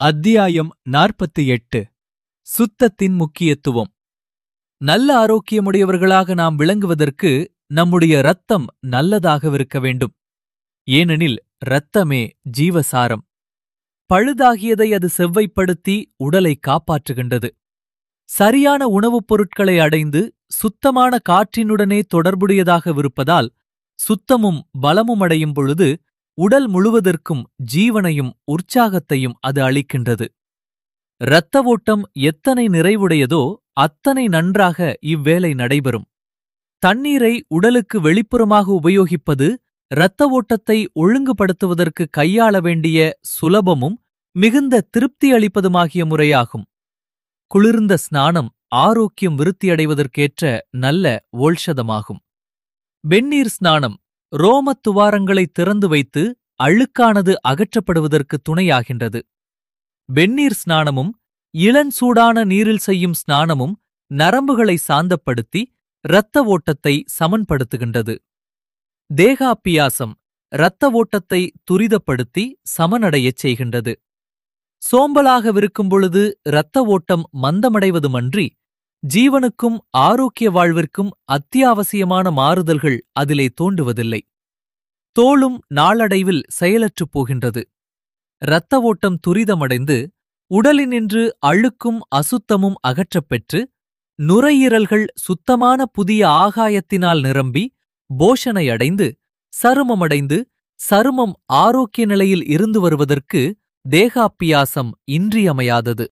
அத்தியாயம் நாற்பத்தி எட்டு சுத்தத்தின் முக்கியத்துவம் நல்ல ஆரோக்கியமுடையவர்களாக நாம் விளங்குவதற்கு நம்முடைய இரத்தம் நல்லதாகவிருக்க வேண்டும் ஏனெனில் இரத்தமே ஜீவசாரம் பழுதாகியதை அது செவ்வைப்படுத்தி உடலை காப்பாற்றுகின்றது சரியான உணவுப் பொருட்களை அடைந்து சுத்தமான காற்றினுடனே தொடர்புடையதாகவிருப்பதால் சுத்தமும் பலமும் அடையும் பொழுது உடல் முழுவதற்கும் ஜீவனையும் உற்சாகத்தையும் அது அளிக்கின்றது இரத்த ஓட்டம் எத்தனை நிறைவுடையதோ அத்தனை நன்றாக இவ்வேலை நடைபெறும் தண்ணீரை உடலுக்கு வெளிப்புறமாக உபயோகிப்பது இரத்த ஓட்டத்தை ஒழுங்குபடுத்துவதற்கு கையாள வேண்டிய சுலபமும் மிகுந்த திருப்தி அளிப்பதுமாகிய முறையாகும் குளிர்ந்த ஸ்நானம் ஆரோக்கியம் விருத்தியடைவதற்கேற்ற நல்ல ஓல்ஷதமாகும் வெந்நீர் ஸ்நானம் ரோமத் துவாரங்களை திறந்து வைத்து அழுக்கானது அகற்றப்படுவதற்கு துணையாகின்றது வெந்நீர் ஸ்நானமும் இளஞ்சூடான நீரில் செய்யும் ஸ்நானமும் நரம்புகளை சாந்தப்படுத்தி இரத்த ஓட்டத்தை சமன்படுத்துகின்றது தேகாப்பியாசம் இரத்த ஓட்டத்தை துரிதப்படுத்தி சமனடையச் செய்கின்றது சோம்பலாகவிருக்கும் பொழுது இரத்த ஓட்டம் மந்தமடைவதுமன்றி ஜீவனுக்கும் ஆரோக்கிய வாழ்விற்கும் அத்தியாவசியமான மாறுதல்கள் அதிலே தோன்றுவதில்லை தோளும் நாளடைவில் செயலற்றுப் போகின்றது இரத்த ஓட்டம் துரிதமடைந்து உடலினின்று அழுக்கும் அசுத்தமும் அகற்றப்பெற்று நுரையீரல்கள் சுத்தமான புதிய ஆகாயத்தினால் நிரம்பி போஷணையடைந்து சருமமடைந்து சருமம் ஆரோக்கிய நிலையில் இருந்து வருவதற்கு தேகாப்பியாசம் இன்றியமையாதது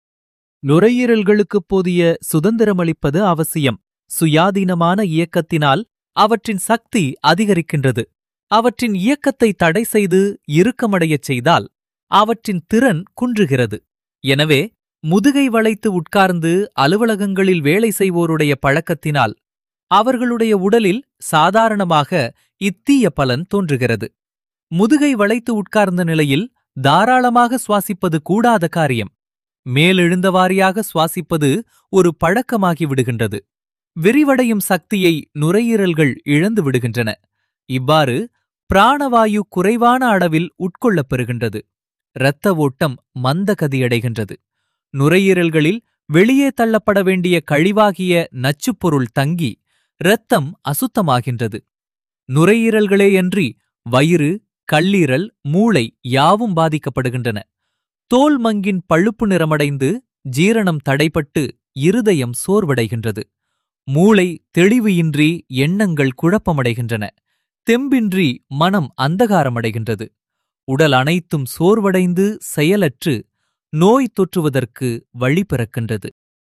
நுரையீரல்களுக்குப் போதிய சுதந்திரமளிப்பது அவசியம் சுயாதீனமான இயக்கத்தினால் அவற்றின் சக்தி அதிகரிக்கின்றது அவற்றின் இயக்கத்தை தடை செய்து இறுக்கமடையச் செய்தால் அவற்றின் திறன் குன்றுகிறது எனவே முதுகை வளைத்து உட்கார்ந்து அலுவலகங்களில் வேலை செய்வோருடைய பழக்கத்தினால் அவர்களுடைய உடலில் சாதாரணமாக இத்தீய பலன் தோன்றுகிறது முதுகை வளைத்து உட்கார்ந்த நிலையில் தாராளமாக சுவாசிப்பது கூடாத காரியம் மேலெழுந்தவாரியாக சுவாசிப்பது ஒரு பழக்கமாகி விடுகின்றது விரிவடையும் சக்தியை நுரையீரல்கள் இழந்து விடுகின்றன இவ்வாறு பிராணவாயு குறைவான அளவில் உட்கொள்ளப் பெறுகின்றது இரத்த ஓட்டம் மந்தகதியடைகின்றது நுரையீரல்களில் வெளியே தள்ளப்பட வேண்டிய கழிவாகிய நச்சுப்பொருள் தங்கி இரத்தம் அசுத்தமாகின்றது நுரையீரல்களேயன்றி வயிறு கல்லீரல் மூளை யாவும் பாதிக்கப்படுகின்றன தோல் மங்கின் பழுப்பு நிறமடைந்து ஜீரணம் தடைப்பட்டு இருதயம் சோர்வடைகின்றது மூளை தெளிவு இன்றி எண்ணங்கள் குழப்பமடைகின்றன தெம்பின்றி மனம் அந்தகாரமடைகின்றது உடல் அனைத்தும் சோர்வடைந்து செயலற்று நோய் தொற்றுவதற்கு வழி பிறக்கின்றது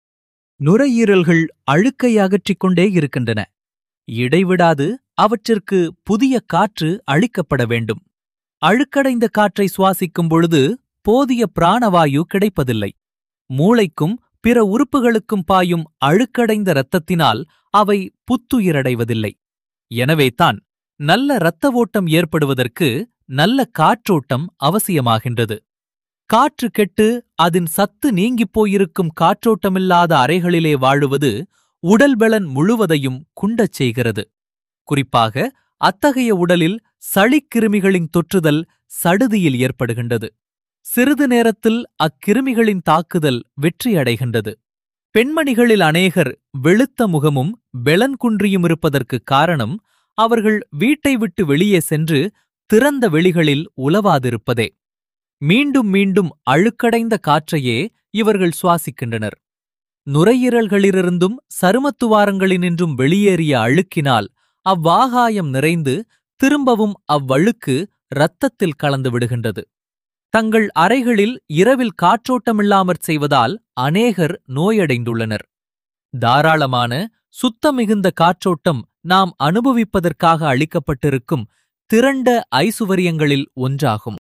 நுரையீரல்கள் அழுக்கை அகற்றிக் கொண்டே இருக்கின்றன இடைவிடாது அவற்றிற்கு புதிய காற்று அளிக்கப்பட வேண்டும் அழுக்கடைந்த காற்றை சுவாசிக்கும் பொழுது போதிய பிராணவாயு கிடைப்பதில்லை மூளைக்கும் பிற உறுப்புகளுக்கும் பாயும் அழுக்கடைந்த இரத்தத்தினால் அவை புத்துயிரடைவதில்லை எனவேதான் நல்ல இரத்த ஓட்டம் ஏற்படுவதற்கு நல்ல காற்றோட்டம் அவசியமாகின்றது காற்று கெட்டு அதன் சத்து நீங்கிப் போயிருக்கும் காற்றோட்டமில்லாத அறைகளிலே வாழுவது உடல்பலன் முழுவதையும் குண்டச் செய்கிறது குறிப்பாக அத்தகைய உடலில் சளிக்கிருமிகளின் தொற்றுதல் சடுதியில் ஏற்படுகின்றது சிறிது நேரத்தில் அக்கிருமிகளின் தாக்குதல் வெற்றியடைகின்றது பெண்மணிகளில் அநேகர் வெளுத்த முகமும் பெலன் குன்றியும் இருப்பதற்குக் காரணம் அவர்கள் வீட்டை விட்டு வெளியே சென்று திறந்த வெளிகளில் உலவாதிருப்பதே மீண்டும் மீண்டும் அழுக்கடைந்த காற்றையே இவர்கள் சுவாசிக்கின்றனர் நுரையீரல்களிலிருந்தும் சருமத்துவாரங்களினின்றும் வெளியேறிய அழுக்கினால் அவ்வாகாயம் நிறைந்து திரும்பவும் அவ்வழுக்கு இரத்தத்தில் கலந்து விடுகின்றது தங்கள் அறைகளில் இரவில் காற்றோட்டமில்லாமற் செய்வதால் அநேகர் நோயடைந்துள்ளனர் தாராளமான சுத்தமிகுந்த காற்றோட்டம் நாம் அனுபவிப்பதற்காக அளிக்கப்பட்டிருக்கும் திரண்ட ஐசுவரியங்களில் ஒன்றாகும்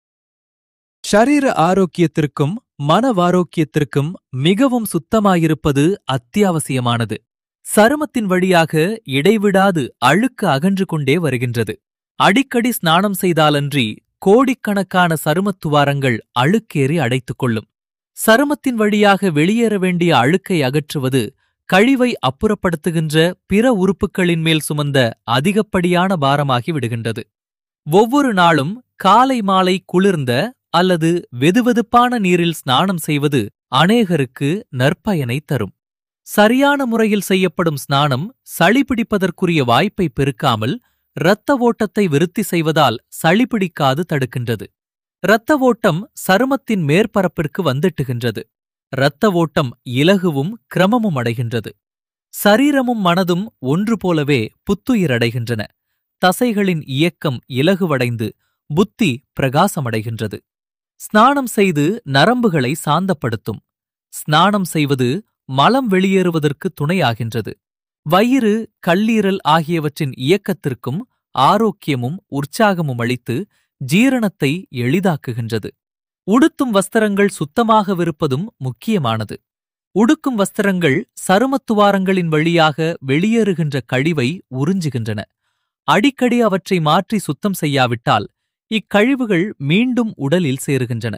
ஷரீர ஆரோக்கியத்திற்கும் மனவாரோக்கியத்திற்கும் மிகவும் சுத்தமாயிருப்பது அத்தியாவசியமானது சருமத்தின் வழியாக இடைவிடாது அழுக்கு அகன்று கொண்டே வருகின்றது அடிக்கடி ஸ்நானம் செய்தாலன்றி கோடிக்கணக்கான சருமத்துவாரங்கள் அழுக்கேறி அடைத்துக் கொள்ளும் சருமத்தின் வழியாக வெளியேற வேண்டிய அழுக்கை அகற்றுவது கழிவை அப்புறப்படுத்துகின்ற பிற உறுப்புகளின் மேல் சுமந்த அதிகப்படியான பாரமாகி விடுகின்றது ஒவ்வொரு நாளும் காலை மாலை குளிர்ந்த அல்லது வெதுவெதுப்பான நீரில் ஸ்நானம் செய்வது அநேகருக்கு நற்பயனை தரும் சரியான முறையில் செய்யப்படும் ஸ்நானம் சளி பிடிப்பதற்குரிய வாய்ப்பை பெருக்காமல் இரத்த ஓட்டத்தை விருத்தி செய்வதால் சளி பிடிக்காது தடுக்கின்றது இரத்த ஓட்டம் சருமத்தின் மேற்பரப்பிற்கு வந்துட்டுகின்றது இரத்த ஓட்டம் இலகுவும் கிரமமும் அடைகின்றது சரீரமும் மனதும் ஒன்று போலவே புத்துயிரடைகின்றன தசைகளின் இயக்கம் இலகுவடைந்து புத்தி பிரகாசமடைகின்றது ஸ்நானம் செய்து நரம்புகளை சாந்தப்படுத்தும் ஸ்நானம் செய்வது மலம் வெளியேறுவதற்கு துணையாகின்றது வயிறு கல்லீரல் ஆகியவற்றின் இயக்கத்திற்கும் ஆரோக்கியமும் உற்சாகமும் அளித்து ஜீரணத்தை எளிதாக்குகின்றது உடுத்தும் வஸ்திரங்கள் சுத்தமாகவிருப்பதும் முக்கியமானது உடுக்கும் வஸ்திரங்கள் சருமத்துவாரங்களின் வழியாக வெளியேறுகின்ற கழிவை உறிஞ்சுகின்றன அடிக்கடி அவற்றை மாற்றி சுத்தம் செய்யாவிட்டால் இக்கழிவுகள் மீண்டும் உடலில் சேருகின்றன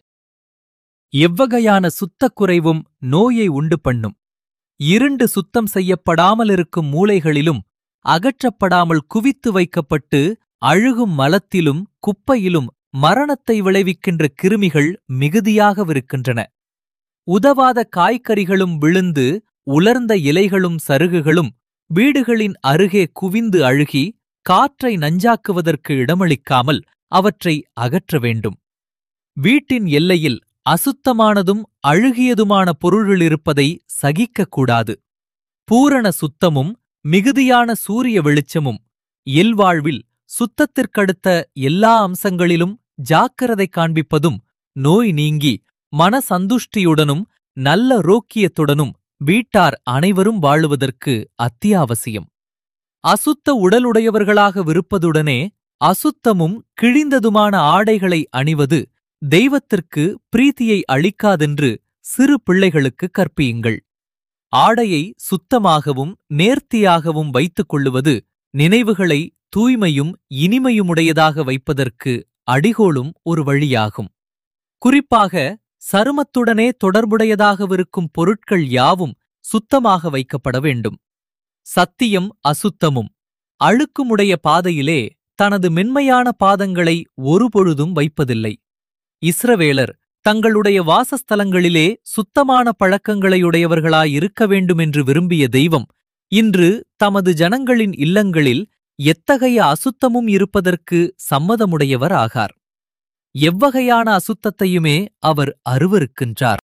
எவ்வகையான சுத்தக்குறைவும் நோயை உண்டு பண்ணும் இருண்டு சுத்தம் செய்யப்படாமலிருக்கும் மூலைகளிலும் அகற்றப்படாமல் குவித்து வைக்கப்பட்டு அழுகும் மலத்திலும் குப்பையிலும் மரணத்தை விளைவிக்கின்ற கிருமிகள் மிகுதியாகவிருக்கின்றன உதவாத காய்கறிகளும் விழுந்து உலர்ந்த இலைகளும் சருகுகளும் வீடுகளின் அருகே குவிந்து அழுகி காற்றை நஞ்சாக்குவதற்கு இடமளிக்காமல் அவற்றை அகற்ற வேண்டும் வீட்டின் எல்லையில் அசுத்தமானதும் அழுகியதுமான பொருள்கள் இருப்பதை சகிக்கக்கூடாது பூரண சுத்தமும் மிகுதியான சூரிய வெளிச்சமும் இல்வாழ்வில் சுத்தத்திற்கடுத்த எல்லா அம்சங்களிலும் ஜாக்கிரதை காண்பிப்பதும் நோய் நீங்கி மன சந்துஷ்டியுடனும் நல்ல ரோக்கியத்துடனும் வீட்டார் அனைவரும் வாழுவதற்கு அத்தியாவசியம் அசுத்த உடலுடையவர்களாக விருப்பதுடனே அசுத்தமும் கிழிந்ததுமான ஆடைகளை அணிவது தெய்வத்திற்கு பிரீத்தியை அளிக்காதென்று சிறு பிள்ளைகளுக்கு கற்பியுங்கள் ஆடையை சுத்தமாகவும் நேர்த்தியாகவும் வைத்துக் கொள்ளுவது நினைவுகளை தூய்மையும் இனிமையுமுடையதாக வைப்பதற்கு அடிகோலும் ஒரு வழியாகும் குறிப்பாக சருமத்துடனே தொடர்புடையதாகவிருக்கும் பொருட்கள் யாவும் சுத்தமாக வைக்கப்பட வேண்டும் சத்தியம் அசுத்தமும் அழுக்குமுடைய பாதையிலே தனது மென்மையான பாதங்களை ஒருபொழுதும் வைப்பதில்லை இஸ்ரவேலர் தங்களுடைய வாசஸ்தலங்களிலே சுத்தமான பழக்கங்களையுடையவர்களாயிருக்க வேண்டுமென்று விரும்பிய தெய்வம் இன்று தமது ஜனங்களின் இல்லங்களில் எத்தகைய அசுத்தமும் இருப்பதற்கு சம்மதமுடையவர் ஆகார் எவ்வகையான அசுத்தத்தையுமே அவர் அருவருக்கின்றார்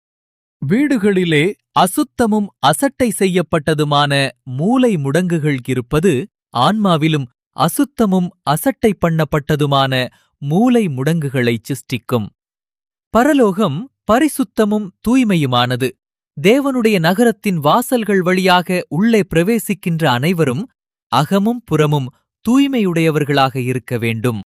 வீடுகளிலே அசுத்தமும் அசட்டை செய்யப்பட்டதுமான மூலை முடங்குகள் இருப்பது ஆன்மாவிலும் அசுத்தமும் அசட்டை பண்ணப்பட்டதுமான மூலை முடங்குகளைச் சிருஷ்டிக்கும் பரலோகம் பரிசுத்தமும் தூய்மையுமானது தேவனுடைய நகரத்தின் வாசல்கள் வழியாக உள்ளே பிரவேசிக்கின்ற அனைவரும் அகமும் புறமும் தூய்மையுடையவர்களாக இருக்க வேண்டும்